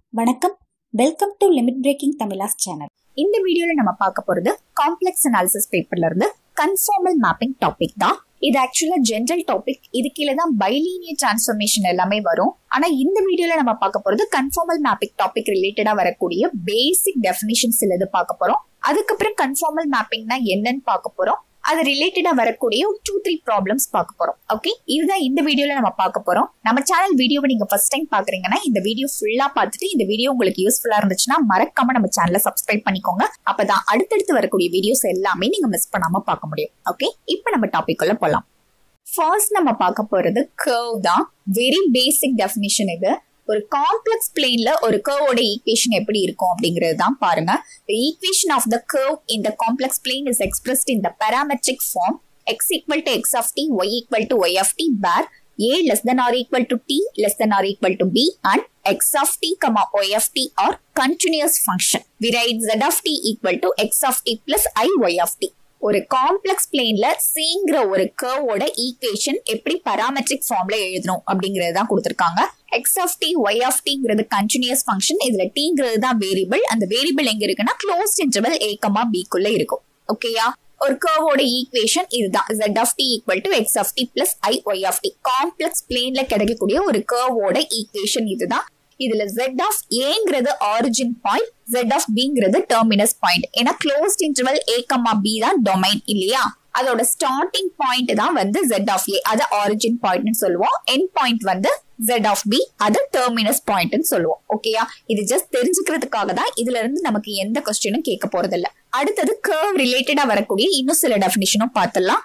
வணக்கம் welcome to limit breaking தமிழாஸ் channel இந்த வீடியோல நம்ம பார்க்க போறது காம்ப்ளெக்ஸ் அனாலிசிஸ் பேப்பர்ல இருந்து கன்ஃபார்மல் மேப்பிங் டாபிக் தான் இது ஆக்சுவலா ஜென்ரல் டாபிக் இது கீழே தான் பைலீனியர் டிரான்ஸ்ஃபர்மேஷன் எல்லாமே வரும் ஆனா இந்த வீடியோல நம்ம பார்க்க போறது கன்ஃபார்மல் மேப்பிங் டாபிக் ரிலேட்டடா வரக்கூடிய பேசிக் டெஃபினிஷன் சிலது பார்க்க போறோம் அதுக்கப்புறம் கன்ஃபார்மல் மேப்பிங்னா என்னன்னு பார்க்க போறோம் அது ரிலேட்டடா வரக்கூடிய டூ த்ரீ ப்ராப்ளம்ஸ் பார்க்க போறோம் ஓகே இதுதான் இந்த வீடியோல நம்ம பார்க்க போறோம் நம்ம சேனல் வீடியோவை நீங்க ஃபர்ஸ்ட் டைம் பாக்குறீங்கன்னா இந்த வீடியோ ஃபுல்லா பார்த்துட்டு இந்த வீடியோ உங்களுக்கு யூஸ்ஃபுல்லா இருந்துச்சுன்னா மறக்காம நம்ம சேனலை சப்ஸ்கிரைப் பண்ணிக்கோங்க அப்பதான் அடுத்தடுத்து வரக்கூடிய வீடியோஸ் எல்லாமே நீங்க மிஸ் பண்ணாம பார்க்க முடியும் ஓகே இப்போ நம்ம டாபிக் உள்ள போலாம் ஃபர்ஸ்ட் நம்ம பார்க்க போறது கர்வ் தான் வெரி பேசிக் டெஃபினிஷன் இது ஒரு காம்ப்ளெக்ஸ் பிளேன்ல ஒரு கர்வோட ஈக்குவேஷன் எப்படி இருக்கும் அப்படிங்கிறது தான் பாருங்க the equation of the curve in the complex plane is expressed in the parametric form x equal to x of t y equal to y of t where a less than or equal to t less than or equal to b and x of t comma y of t are continuous function we write z of t equal to x of t plus i y of t ஒரு complex பிளேன்ல சிங்கிற ஒரு கர்வோட equation எப்படி parametric ஃபார்ம்ல எழுதணும் அப்படிங்கறது தான் கொடுத்திருக்காங்க x of t y of டிங்கிறது கண்டினியூஸ் ஃபங்க்ஷன் இதுல டீங்கிறது தான் வேரியபிள் அந்த வேரியபிள் எங்க இருக்குன்னா க்ளோஸ் இன்டர்வல் ஏ கமா பிக்குள்ள இருக்கும் ஓகேயா ஒரு கர்வோட ஈக்குவேஷன் இதுதான் z of t equal to x of t plus i y of t complex பிளேன்ல கிடைக்கக்கூடிய ஒரு கர்வோட ஈக்குவேஷன் இதுதான் இதுல z ஆஃப் ஏங்கிறது ஆரிஜின் பாயிண்ட் z ஆஃப் பிங்கிறது டெர்மினஸ் பாயிண்ட் ஏன்னா closed interval a comma b தான் டொமைன் இல்லையா அதோட ஸ்டார்டிங் பாயிண்ட் தான் வந்து z ஆஃப் ஏ அது ஆரிஜின் பாயிண்ட்னு சொல்லுவோம் என் பாயிண்ட் வந்து z ஆஃப் பி அது டெர்மினஸ் பாயிண்ட்னு சொல்லுவோம் ஓகேயா இது ஜஸ்ட் தெரிஞ்சுக்கிறதுக்காக தான் இதுல இருந்து நமக்கு எந்த கொஸ்டினும் கேட்க போறது இல்ல அடுத்தது கர்வ் ரிலேட்டடா வரக்கூடிய இன்னும் சில டெபினிஷனும் பார்த்துடலாம்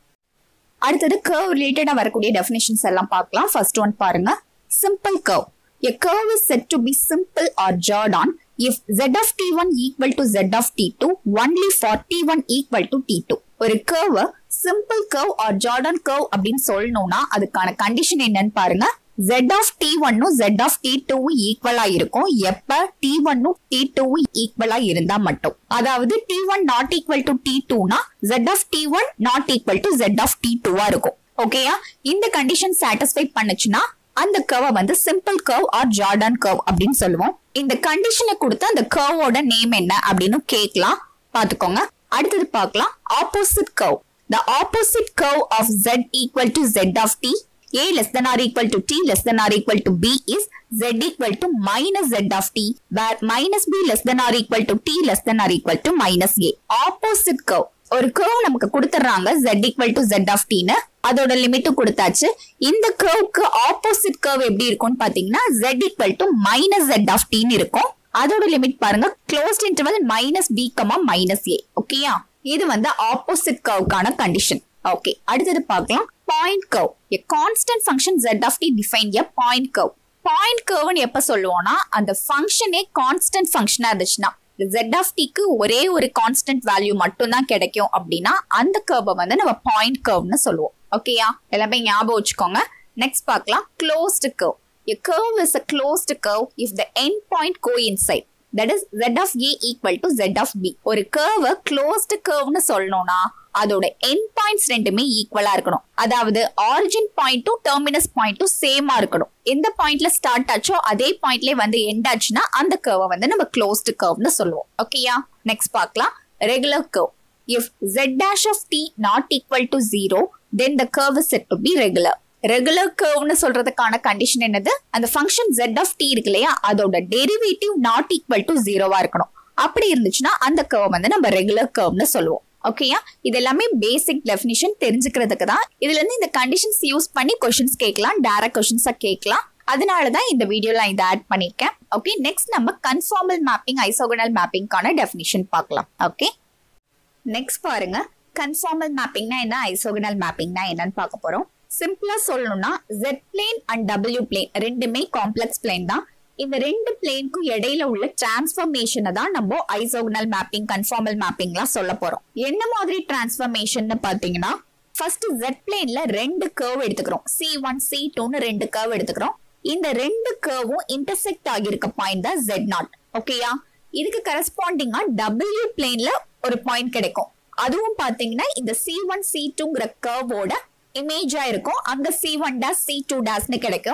அடுத்தது கர்வ் ரிலேட்டடா வரக்கூடிய டெபினிஷன்ஸ் எல்லாம் பார்க்கலாம் ஃபர்ஸ்ட் ஒன் பாருங்க simple curve A curve is said to be simple or Jordan if z of t1 equal to z of t2 only for t1 equal to t2. ஒரு curve simple curve or Jordan curve அப்படின்னு சொல்லணும்னா அதுக்கான condition என்னன்னு பாருங்க z of t1 z of t2 ஈக்குவலா இருக்கும் எப்ப t1 t2 ஈக்குவலா இருந்தா மட்டும் அதாவது t1 not equal to t2 னா z of t1 not equal to z of t2 ஆ இருக்கும் ஓகேயா இந்த கண்டிஷன் சாட்டிஸ்ஃபை பண்ணுச்சுன்னா அந்த கர்வை வந்து simple curve or Jordan curve அப்படின்னு சொல்லுவோம் இந்த கண்டிஷனை கொடுத்து அந்த கர்வோட நேம் என்ன அப்படின்னு கேட்கலாம் பாத்துக்கோங்க அடுத்தது பார்க்கலாம் opposite curve the opposite curve of z equal to z of t a less than or equal to t less than or equal to b is z equal to minus z of t where minus b less than or equal to t less than or equal to minus a opposite curve ஒரு curve நமக்கு கொடுத்துறாங்க z equal to z of t னு அதோட லிமிட்டும் கொடுத்தாச்சு இந்த கர்வ்க்கு opposite curve எப்படி இருக்கும்னு பாத்தீங்கன்னா z equal to minus z of t னு இருக்கும் அதோட லிமிட் பாருங்க closed interval minus b comma minus a ஓகேயா இது வந்து ஆப்போசிட் கர்வ்க்கான கண்டிஷன் ஓகே அடுத்தது பார்க்கலாம் point curve a constant function z of t define a point curve point கர்வ்னு எப்ப சொல்லுவோம்னா அந்த ஃபங்க்ஷனே கான்ஸ்டன்ட் ஃபங்க்ஷனா இருந்துச்சுன்னா z ஆஃப் டிக்கு ஒரே ஒரு கான்ஸ்டன்ட் வேல்யூ மட்டும் தான் கிடைக்கும் அப்படின்னா அந்த கர்வை வந்து நம்ம பாயிண்ட் கர்வ்னு சொல்லுவோம் ஓகேயா எல்லாமே ஞாபகம் வச்சுக்கோங்க நெக்ஸ்ட் பார்க்கலாம் closed curve A curve is a closed curve if the end point coincide. That is z of a equal to z of b. ஒரு curve closed curveனு சொல்லணும்னா அதோட end points ரெண்டுமே ஈக்குவலா இருக்கணும் அதாவது ஆரிஜின் பாயிண்ட்டும் டெர்மினஸ் பாயிண்ட்டும் சேமா இருக்கணும் எந்த பாயிண்ட்ல ஸ்டார்ட் ஆச்சோ அதே பாயிண்ட்ல வந்து எண்ட் ஆச்சுன்னா அந்த கர்வை வந்து நம்ம க்ளோஸ்டு கர்வ்னு சொல்லுவோம் ஓகேயா நெக்ஸ்ட் பார்க்கலாம் regular curve if z dash of t not equal to 0 then the curve is said to be regular regular கர்வ்னு சொல்றதுக்கான கண்டிஷன் என்னது அந்த ஃபங்க்ஷன் z ஆஃப் டி இருக்கு இல்லையா அதோட டெரிவேட்டிவ் நாட் ஈக்குவல் டு ஜீரோவா இருக்கணும் அப்படி இருந்துச்சுன்னா அந்த கர்வ் வந்து நம்ம ரெகுலர் கர்வ்னு சொல்லுவோம் ஓகேயா இது எல்லாமே பேசிக் டெஃபினிஷன் தெரிஞ்சுக்கிறதுக்கு தான் இதுல இருந்து இந்த கண்டிஷன்ஸ் யூஸ் பண்ணி கொஸ்டின்ஸ் கேட்கலாம் டேரக்ட் கொஸ்டின்ஸா கேட்கலாம் அதனால தான் இந்த வீடியோல இதை ஆட் பண்ணிருக்கேன் ஓகே நெக்ஸ்ட் நம்ம கன்ஃபார்மல் மேப்பிங் ஐசோகனல் மேப்பிங்கான டெஃபினிஷன் பார்க்கலாம் ஓகே நெக்ஸ்ட் பாருங்க கன்ஃபார்மல் மேப்பிங்னா என்ன ஐசோகனல் மேப்பிங்னா என்னன்னு பார்க்க போறோம் சிம்பிளா சொல்லணும்னா ஜெட் பிளேன் அண்ட் டபிள்யூ பிளேன் ரெண்டுமே காம்ப்ளெக்ஸ் பிளேன் தான் இந்த ரெண்டு பிளேனுக்கும் இடையில உள்ள டிரான்ஸ்ஃபர்மேஷனை தான் நம்ம ஐசோகனல் மேப்பிங் கன்ஃபார்மல் மேப்பிங்லாம் சொல்ல போறோம் என்ன மாதிரி டிரான்ஸ்ஃபர்மேஷன் பாத்தீங்கன்னா ஃபர்ஸ்ட் ஜெட் பிளேன்ல ரெண்டு கர்வ் எடுத்துக்கிறோம் சி ஒன் சி டூன்னு ரெண்டு கர்வ் எடுத்துக்கிறோம் இந்த ரெண்டு கர்வும் இன்டர்செக்ட் ஆகியிருக்க பாயிண்ட் தான் ஜெட் நாட் ஓகேயா இதுக்கு கரஸ்பாண்டிங்கா டபிள்யூ பிளேன்ல ஒரு பாயிண்ட் கிடைக்கும் அதுவும் பாத்தீங்கன்னா இந்த சி ஒன் சி டூங்கிற கர்வோட இமேஜா இருக்கும் அங்க c one dash c two டேஸ்னு கிடைக்கும்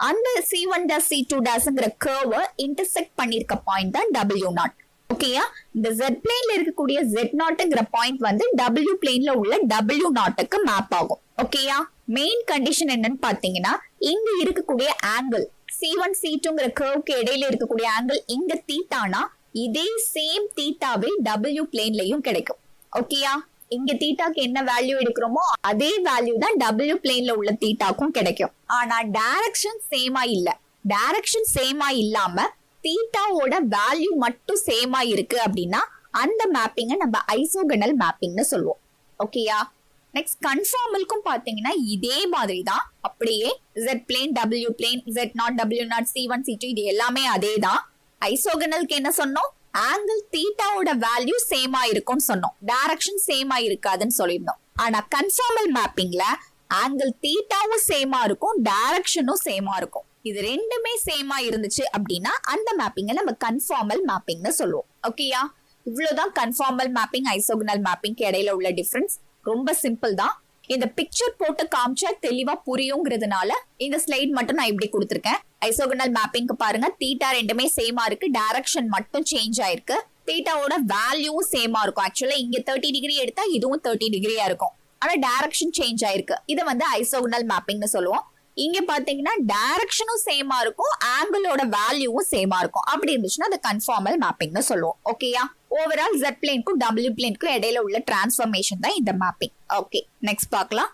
அந்த c one dash c two டேஸ்ங்கிற கர்வை இன்டர்செக்ட் பண்ணிருக்க பாயிண்ட் தான் டபிள்யூ நாட் ஓகேயா இந்த ஜெட் பிளேன்ல இருக்கக்கூடிய ஜெட் நாட்ங்கிற பாயிண்ட் வந்து டபிள்யூ பிளேன்ல உள்ள டபிள்யூ நாட்டுக்கு மேப் ஆகும் ஓகேயா மெயின் கண்டிஷன் என்னன்னு பாத்தீங்கன்னா இங்க இருக்கக்கூடிய ஆங்கிள் சி ஒன் சி டூங்கிற கர்வ்க்கு இடையில இருக்கக்கூடிய ஆங்கிள் இங்க தீட்டானா இதே சேம் தீட்டாவே டபிள்யூ பிளேன்லயும் கிடைக்கும் ஓகேயா இங்க தீட்டாக்கு என்ன வேல்யூ எடுக்கிறோமோ அதே வேல்யூ தான் டபிள்யூ பிளேன்ல உள்ள தீட்டாக்கும் கிடைக்கும் ஆனா டைரக்ஷன் சேமா இல்ல டைரக்ஷன் சேமா இல்லாம தீட்டாவோட வேல்யூ மட்டும் சேமா இருக்கு அப்படின்னா அந்த மேப்பிங்க நம்ம ஐசோகனல் மேப்பிங்னு சொல்லுவோம் ஓகேயா நெக்ஸ்ட் கன்ஃபார்மலுக்கும் பாத்தீங்கன்னா இதே மாதிரி தான் அப்படியே jet plane W plane jet knot W knot C one C two இது எல்லாமே அதே தான் ஐசோகனலுக்கு என்ன சொன்னோம் ஆங்கிள் தீட்டாவோட வேல்யூ சேமா இருக்கும்னு சொன்னோம் டைரக்ஷன் சேமா இருக்காதுன்னு சொல்லியிருந்தோம் ஆனா கன்ஃபார்மல் மேப்பிங்ல ஆங்கிள் தீட்டாவும் சேமா இருக்கும் டைரக்ஷனும் சேமா இருக்கும் இது ரெண்டுமே சேமா இருந்துச்சு அப்படின்னா அந்த மேப்பிங்க நம்ம கன்ஃபார்மல் மேப்பிங்னு சொல்லுவோம் ஓகேயா இவ்வளவுதான் கன்ஃபார்மல் மேப்பிங் ஐசோகனல் மேப்பிங்க்கு இடையில உள்ள டிஃபரன்ஸ் ரொம்ப சிம்பிள் தான் இந்த பிக்சர் போட்டு காமிச்சா தெளிவா புரியுங்கிறதுனால இந்த ஸ்லைட் மட்டும் நான் இப்படி கொடுத்துருக்கேன் ஐசோகனல் மேப்பிங்க்கு பாருங்க தீட்டா ரெண்டுமே சேமா இருக்கு டைரக்ஷன் மட்டும் சேஞ்ச் ஆயிருக்கு தீட்டாவோட வேல்யூவும் சேமா இருக்கும் ஆக்சுவலா இங்க தேர்ட்டி டிகிரி எடுத்தா இதுவும் தேர்ட்டி டிகிரியா இருக்கும் ஆனா டைரக்ஷன் சேஞ்ச் ஆயிருக்கு இதை வந்து ஐசோகனல் மேப்பிங்னு சொல்லுவோம் இங்க பாத்தீங்கன்னா டைரக்ஷனும் சேமா இருக்கும் ஆங்கிளோட வேல்யூவும் சேமா இருக்கும் அப்படி இருந்துச்சுன்னா அது கன்ஃபார்மல் மேப்பிங்னு சொல்லுவோம் ஓகேயா ஓவரால் ஜெட் பிளேனுக்கும் டபிள்யூ பிளேனுக்கும் இடையில உள்ள டிரான்ஸ்ஃபர்மேஷன் தான் இந்த மேப்பிங் ஓகே நெக்ஸ்ட் பார்க்கலாம்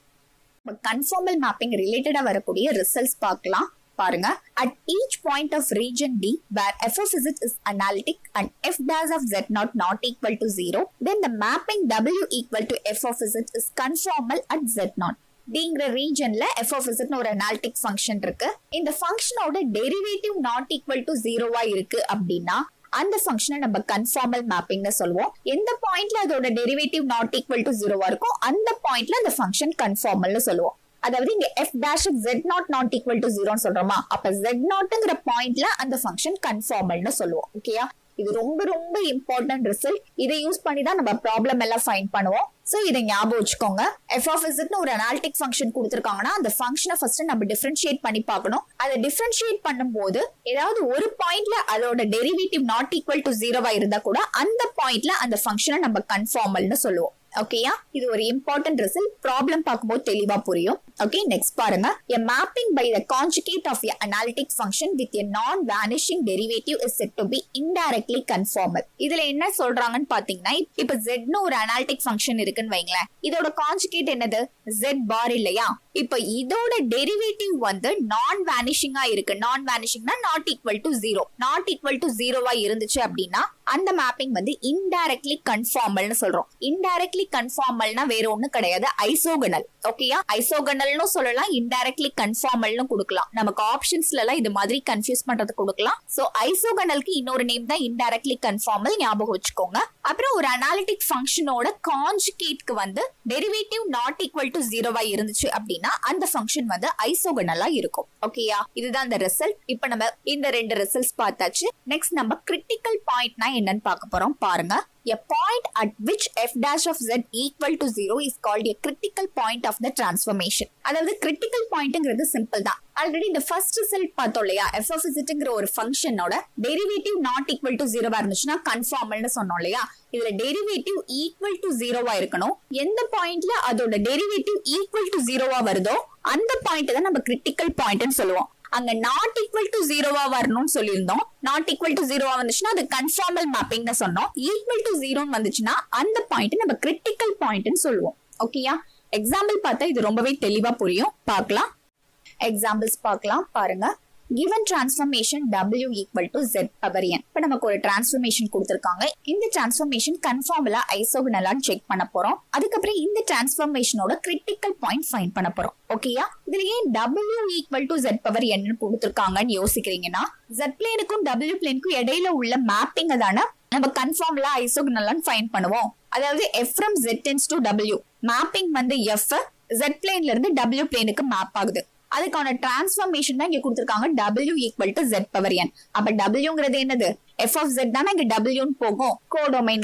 கன்ஃபார்மல் மேப்பிங் ரிலேட்டடா வரக்கூடிய ரிசல்ட்ஸ் பார்க்கலாம் பாருங்க at each point of region D where f of z is analytic and f dash of z not not equal to 0 then the mapping w equal to f of z is conformal at z not டிங்கிற ரீஜன்ல f of இசட்னு ஒரு analytic function இருக்கு இந்த ஃபங்க்ஷனோட derivative not equal to ஜீரோவா இருக்கு அப்படின்னா அந்த ஃபங்க்ஷனை நம்ம கன்ஃபார்மல் மேப்பிங்னு சொல்லுவோம் எந்த பாயிண்ட்ல அதோட டெரிவேட்டிவ் நாட் ஈக்குவல் டு ஜீரோவா இருக்கும் அந்த பாயிண்ட்ல அந்த ஃபங்க்ஷன் கன்ஃபார்மல்னு சொல்லுவோம் அதாவது இங்க f dash z not not equal to ஜீரோன்னு சொல்றோமா அப்ப ஜெட் நாட்ங்கிற பாயிண்ட்ல அந்த ஃபங்க்ஷன் கன்ஃபார்மல்னு சொல்லுவோம் ஓகேயா இது ரொம்ப ரொம்ப இம்பார்ட்டன்ட் ரிசல்ட் இதை யூஸ் பண்ணி தான் நம்ம ப்ராப்ளம் எல்லாம் ஃபைண்ட் பண்ணுவோம் சோ இதை ஞாபகம் வச்சுக்கோங்க எஃப் ஆஃப் இஸ்னு ஒரு அனாலிட்டிக் ஃபங்க்ஷன் கொடுத்துருக்காங்கன்னா அந்த ஃபங்க்ஷனை ஃபர்ஸ்ட் நம்ம டிஃபரன்ஷியேட் பண்ணி பார்க்கணும் அதை டிஃபரன்ஷியேட் பண்ணும்போது ஏதாவது ஒரு பாயிண்ட்ல அதோட டெரிவேட்டிவ் நாட் ஈக்குவல் டு ஜீரோவா இருந்தா கூட அந்த பாயிண்ட்ல அந்த ஃபங்க்ஷனை நம்ம கன்ஃபார்மல்னு சொல்லுவோம் ஓகேயா இது ஒரு இம்பார்ட்டன்ட் ரிசல்ட் ப்ராப்ளம் பார்க்கும்போது தெளிவா புரியும் ஓகே நெக்ஸ்ட் பாருங்க a mapping by the conjugate of a analytic function with a non vanishing derivative is said to be indirectly conformal இதுல என்ன சொல்றாங்கன்னு பாத்தீங்கன்னா இப்ப z னு ஒரு அனாலிட்டிக் ஃபங்க்ஷன் இருக்குன்னு வைங்களேன் இதோட கான்ஜுகேட் என்னது z பார் இல்லையா இப்ப இதோட டெரிவேட்டிவ் வந்து நான் வேனிஷிங்கா இருக்கு நான் வேனிஷிங்னா not equal to zero not equal to ஜீரோவா இருந்துச்சு அப்படின்னா அந்த மேப்பிங் வந்து இன்டைரக்ட்லி கன்ஃபார்மல்னு சொல்றோம் இன்டைரக்ட்லி கன்ஃபார்மல்னா வேற ஒண்ணு கிடையாது ஐசோகனல் ஓகேயா ஐசோகனல்னு சொல்லலாம் இன்டைரக்ட்லி கன்ஃபார்மல்னு கொடுக்கலாம் நமக்கு ஆப்ஷன்ஸ்ல எல்லாம் இது மாதிரி கன்ஃபியூஸ் பண்றது கொடுக்கலாம் சோ ஐசோகனலுக்கு இன்னொரு நேம் தான் இன்டைரக்ட்லி கன்ஃபார்மல் ஞாபகம் வச்சுக்கோங்க அப்புறம் ஒரு அனாலிட்டிக் ஃபங்க்ஷனோட கான்ஜுகேட்க்கு வந்து டெரிவேட்டிவ் நாட் ஈக்குவல் டு ஜீரோவா இருந்துச்சு அப்படின்னா அந்த ஃபங்க்ஷன் வந்து ஐசோகனலா இருக்கும் ஓகேயா இதுதான் அந்த ரிசல்ட் இப்போ நம்ம இந்த ரெண்டு ரிசல்ட்ஸ் பார்த்தாச்சு நெக்ஸ்ட் நம்ம கிரிட்டிக்கல் பாயிண்ட்னா என்னன்னு பார்க்க போறோம் பாருங்க A point at which f dash of z equal to 0 is called a critical point of the transformation. அதாவது critical pointங்கிறது சிம்பிள் தான் ஆல்ரெடி இந்த ஃபர்ஸ்ட் ரிசல்ட் பார்த்தோம் இல்லையா எஃப் ஆஃப் இசட்ங்கிற ஒரு ஃபங்க்ஷனோட டெரிவேட்டிவ் நாட் ஈக்குவல் டு ஜீரோவா இருந்துச்சுன்னா கன்ஃபார்மல்னு சொன்னோம் இல்லையா இதுல டெரிவேட்டிவ் ஈக்குவல் டு ஜீரோவா இருக்கணும் எந்த பாயிண்ட்ல அதோட டெரிவேட்டிவ் ஈக்குவல் டு ஜீரோவா வருதோ அந்த பாயிண்ட் தான் நம்ம கிரிட்டிக்கல் பாயிண்ட்னு சொல்லுவோம் அங்க நாட் ஈக்குவல் டு ஜீரோவா வரணும்னு சொல்லியிருந்தோம் நாட் ஈக்குவல் டு ஜீரோவா வந்துச்சுன்னா அது கன்ஃபார்மல் மேப்பிங்னு சொன்னோம் ஈக்குவல் டு ஜீரோன்னு வந்துச்சுன்னா அந்த பாயிண்ட் நம்ம கிரிட்டிக்கல் பாயிண்ட்னு சொல்லுவோம் ஓகேயா எக்ஸாம்பிள் பார்த்தா இது ரொம்பவே தெளிவா புரியும் பார்க்கலாம் எக்ஸாம்பிள்ஸ் பார்க்கலாம் பாருங்க given transformation w equal to z power n இப்ப நமக்கு ஒரு டிரான்ஸ்ஃபர்மேஷன் கொடுத்திருக்காங்க இந்த டிரான்ஸ்ஃபர்மேஷன் கன்ஃபார்மலா ஐசோகனலான்னு செக் பண்ண போறோம் அதுக்கப்புறம் இந்த டிரான்ஸ்ஃபர்மேஷனோட கிரிட்டிக்கல் பாயிண்ட் ஃபைண்ட் பண்ண போறோம் ஓகேயா இதுல ஏன் w equal to z power n கொடுத்திருக்காங்கன்னு யோசிக்கிறீங்கன்னா z பிளேனுக்கும் w பிளேனுக்கும் இடையில உள்ள மேப்பிங் தானே நம்ம கன்ஃபார்ம்ல ஐசோகனலான்னு ஃபைண்ட் பண்ணுவோம் அதாவது f from z tends to டபிள்யூ மேப்பிங் வந்து எஃப் ஜெட் பிளேன்ல இருந்து டபிள்யூ பிளேனுக்கு மேப் ஆகுது அதுக்கான டிரான்ஸ்ஃபர்மேஷன் தான் இங்க கொடுத்திருக்காங்க W equal to z power n அப்ப Wங்கிறது என்னது எஃப் ஆஃப் ஜெட் தானே இங்க டபிள்யூன்னு போகும் கோடொமைனுக்கு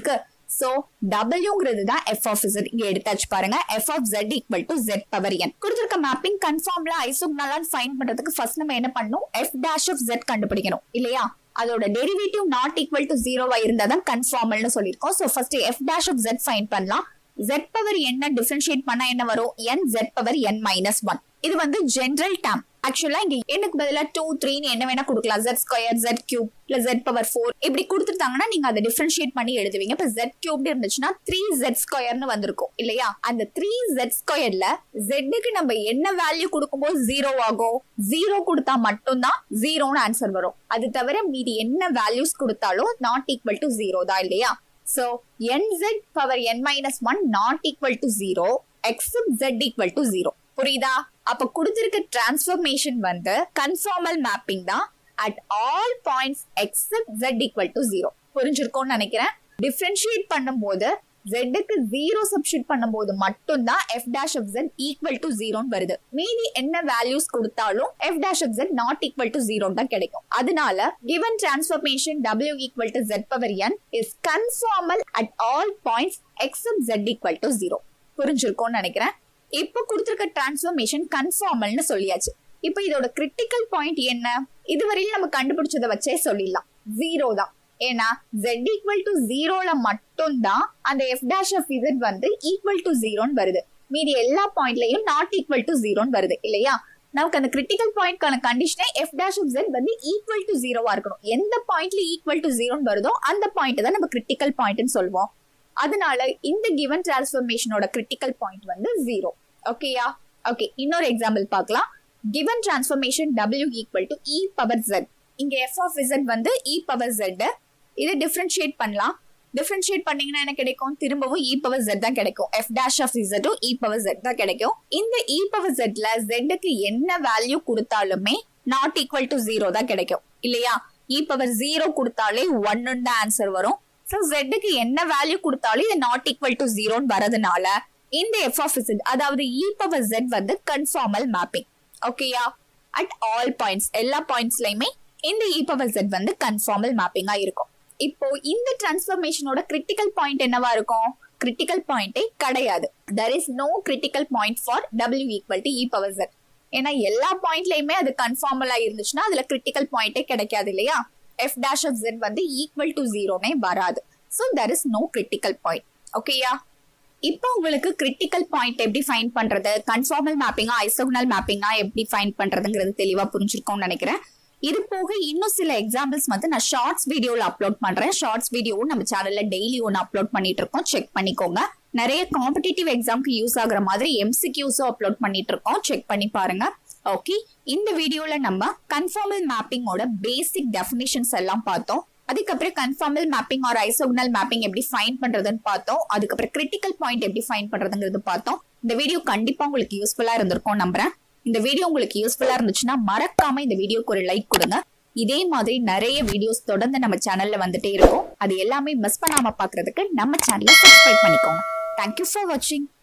சோ டபிள்யூங்கிறது தான் எஃப் ஆஃப் இசட் இங்க எடுத்தாச்சு பாருங்க f of z equal to z power n கொடுத்திருக்க மேப்பிங் கன்ஃபார்ம்ல ஐசோக்னலான் ஃபைன் பண்றதுக்கு ஃபர்ஸ்ட் நம்ம என்ன பண்ணணும் எஃப் டேஷ் ஆஃப் ஜெட் கண்டுபிடிக்கணும் இல்லையா அதோட டெரிவேட்டிவ் நாட் ஈக்குவல் டு ஜீரோவா இருந்தா தான் கன்ஃபார்மல்னு சொல்லியிருக்கோம் so first f dash of z find பண்ணலாம் ஜெட் பவர் என்ன டிஃபரன்ஷியேட் பண்ணா என்ன வரும் n z power n minus one இது வந்து ஜென்ரல் டேம் ஆக்சுவலா இங்க எனக்கு பதிலா டூ த்ரீன்னு என்ன வேணா கொடுக்கலாம் ஜெட் ஸ்கொயர் ஜெட் கியூப் இல்ல ஜெட் பவர் ஃபோர் இப்படி கொடுத்துட்டாங்கன்னா நீங்க அதை டிஃபரன்ஷியேட் பண்ணி எழுதுவீங்க இப்ப ஜெட் கியூப் இருந்துச்சுன்னா த்ரீ ஜெட் ஸ்கொயர்னு வந்திருக்கும் இல்லையா அந்த த்ரீ ஜெட் ஸ்கொயர்ல ஜெட்டுக்கு நம்ம என்ன வேல்யூ கொடுக்கும்போது ஜீரோ ஆகும் ஜீரோ கொடுத்தா மட்டும்தான் ஜீரோன்னு ஆன்சர் வரும் அது தவிர மீதி என்ன வேல்யூஸ் கொடுத்தாலும் நாட் ஈக்குவல் டு ஜீரோ தான் இல்லையா so nz power n minus one not equal to zero except z equal to zero புரியுதா அப்ப கொடுத்திருக்க டிரான்ஸ்ஃபர்மேஷன் வந்து கன்ஃபார்மல் மேப்பிங் தான் at all points except z equal to zero புரிஞ்சிருக்கும்னு நினைக்கிறேன் டிஃபரன்ஷியேட் பண்ணும்போது ஜெட்டுக்கு ஜீரோ சப்ஸ்டிட் பண்ணும்போது மட்டும்தான் f dash of z equal to ஜீரோன்னு வருது மீதி என்ன வேல்யூஸ் கொடுத்தாலும் f dash of z not equal to zero தான் கிடைக்கும் அதனால given transformation w equal to z power n is conformal at all points except z equal to zero புரிஞ்சிருக்கும்னு நினைக்கிறேன் இப்போ கொடுத்திருக்க டிரான்ஸ்ஃபர்மேஷன் கன்ஃபார்மல்னு சொல்லியாச்சு இப்போ இதோட கிரிட்டிக்கல் பாயிண்ட் என்ன இதுவரையிலும் நம்ம கண்டுபிடிச்சதை வச்சே சொல்லிடலாம் ஜீரோ தான் ஏன்னா z ஈக்குவல் டு ஜீரோல மட்டும்தான் அந்த எஃப் டேஷ் ஆஃப் இசட் வந்து ஈக்குவல் டு ஜீரோன்னு வருது மீதி எல்லா பாயிண்ட்லயும் நாட் ஈக்குவல் டு ஜீரோன்னு வருது இல்லையா நமக்கு அந்த கிரிட்டிக்கல் பாயிண்ட்கான கண்டிஷனே எஃப் டேஷ் ஆஃப் ஜெட் வந்து ஈக்குவல் டு ஜீரோவா இருக்கணும் எந்த பாயிண்ட்ல ஈக்குவல் டு ஜீரோன்னு வருதோ அந்த பாயிண்ட் தான் நம்ம கிரிட்டிக்கல் பாயிண்ட்னு சொல்லுவோம் அதனால இந்த கிவன் டிரான்ஸ்ஃபர்மேஷனோட கிரிட்டிக்கல் பாயிண்ட் வந்து ஜீரோ ஓகேயா ஓகே இன்னொரு எக்ஸாம்பிள் பார்க்கலாம் given transformation W equal to e power Z இங்க எஃப் ஆஃப் Z வந்து இ பவர் Z இதை டிஃபரன்ஷியேட் பண்ணலாம் டிஃபரன்ஷியேட் பண்ணீங்கன்னா என்ன கிடைக்கும் திரும்பவும் இ பவர் Z தான் கிடைக்கும் எஃப் டேஷ் ஆஃப் இசட்டும் இ பவர் Z தான் கிடைக்கும் இந்த இ பவர் Zல Zக்கு என்ன வேல்யூ கொடுத்தாலுமே நாட் ஈக்குவல் டு ஜீரோ தான் கிடைக்கும் இல்லையா இ பவர் ஜீரோ கொடுத்தாலே ஒன்னு தான் ஆன்சர் வரும் ஸோ ஜெட்டுக்கு என்ன வேல்யூ கொடுத்தாலும் இது நாட் ஈக்குவல் டு ஜீரோன்னு வரதுனால இந்த எஃப் ஆஃப் இசட் அதாவது இ பவர் ஜெட் வந்து conformal mapping okay at all points எல்லா பாயிண்ட்ஸ்லயுமே இந்த இ பவர் ஜெட் வந்து கன்ஃபார்மல் மேப்பிங்கா இருக்கும் இப்போ இந்த டிரான்ஸ்ஃபர்மேஷனோட கிரிட்டிக்கல் பாயிண்ட் என்னவா இருக்கும் கிரிட்டிக்கல் பாயிண்டே கிடையாது there is no critical point for டபிள்யூ equal to e power z ஏன்னா எல்லா பாயிண்ட்லயுமே அது கன்ஃபார்மலா இருந்துச்சுன்னா அதுல கிரிட்டிக்கல் பாயிண்டே கிடைக்காது இல்லையா எஃப் டேஷ் ஆஃப் ஜெட் வந்து ஈக்குவல் டு ஜீரோனே வராது so there is no critical point ஓகேயா இப்போ உங்களுக்கு கிரிட்டிக்கல் பாயிண்ட் எப்படி ஃபைன் பண்றது கன்ஃபார்மல் மேப்பிங்கா ஐசோகனல் மேப்பிங்கா எப்படி ஃபைன் பண்றதுங்கிறது தெளிவா புரிஞ்சிருக்கும்னு நினைக்கிறேன் இது போக இன்னும் சில எக்ஸாம்பிள்ஸ் வந்து நான் ஷார்ட்ஸ் வீடியோல அப்லோட் பண்றேன் ஷார்ட்ஸ் வீடியோவும் நம்ம சேனல்ல டெய்லி ஒன்று அப்லோட் பண்ணிட்டு இருக்கோம் செக் பண்ணிக்கோங்க நிறைய காம்படிட்டிவ் எக்ஸாம்க்கு யூஸ் ஆகுற மாதிரி எம்சிக்யூஸும் அப்லோட் பண்ணிட்டு இருக்கோம் செக் பண்ணி பாருங்க ஓகே இந்த வீடியோல நம்ம கன்ஃபார்மல் மேப்பிங்கோட பேசிக் டெஃபினிஷன்ஸ் எல்லாம் பார்த்தோம் அதுக்கப்புறம் conformal mapping or isogonal mapping எப்படி ஃபைன் பண்றதுன்னு பார்த்தோம் அதுக்கப்புறம் கிரிட்டிக்கல் பாயிண்ட் எப்படி ஃபைன் பண்றதுங்கிறது பார்த்தோம் இந்த வீடியோ கண்டிப்பா உங்களுக்கு யூஸ்ஃபுல்லா இருந்திருக்கும் நம்புறேன் இந்த வீடியோ உங்களுக்கு யூஸ்ஃபுல்லா இருந்துச்சுன்னா மறக்காம இந்த வீடியோக்கு ஒரு லைக் கொடுங்க இதே மாதிரி நிறைய வீடியோஸ் தொடர்ந்து நம்ம சேனல்ல வந்துட்டே இருக்கும் அது எல்லாமே மிஸ் பண்ணாம பாக்குறதுக்கு நம்ம சேனலை சப்ஸ்கிரைப் பண்ணிக்கோங்க தேங்க்யூ ஃபார் வாட்சிங்